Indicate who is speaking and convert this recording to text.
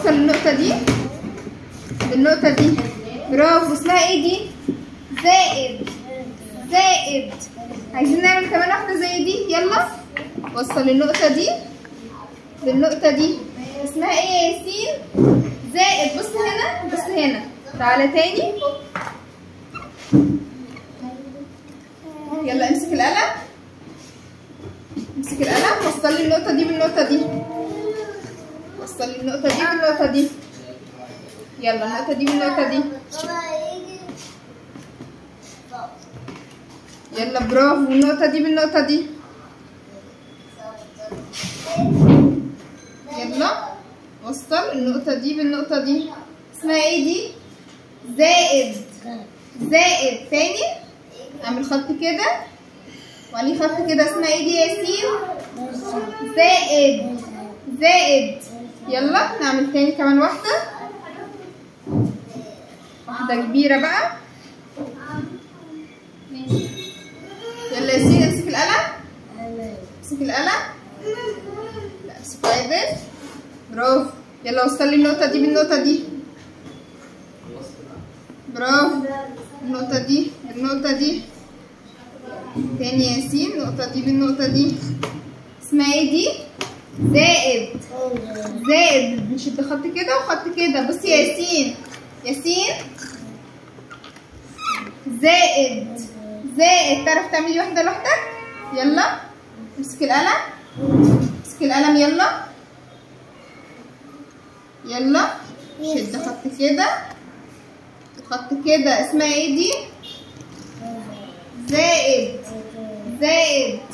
Speaker 1: وصل النقطة دي بالنقطة دي برافو اسمها ايه دي زائد زائد عايزين نعمل كمان واحدة زي دي يلا وصل النقطة دي بالنقطة دي اسمها ايه يا ياسين زائد بص هنا بص هنا تعالى تاني يلا امسك القلم امسك القلم وصل لي النقطة دي بالنقطة دي وصل لي النقطة دي بالنقطة دي يلا النقطة دي بالنقطة دي يلا برافو النقطة دي بالنقطة دي يلا وصل النقطة دي بالنقطة دي اسمها ايه دي؟ زائد زائد تاني اعمل خط كده وعليه خط كده اسمها ايه دي يا ياسين؟ زائد زائد يلا نعمل تاني كمان واحدة واحدة كبيرة بقى يلا ياسين امسك القلم امسك القلم لا امسك عدل برافو يلا وصل لي النقطة دي بالنقطة دي برافو النقطة دي النقطة دي تاني يا ياسين النقطة دي بالنقطة دي اسمها ايه دي؟ زائد زائد نشد خط كده وخط كده بصي يا ياسين ياسين زائد زائد تعرف تعملي واحدة لوحدك؟ يلا امسك القلم امسك القلم يلا يلا شد خط كده وخط كده اسمها ايه دي؟ زائد زائد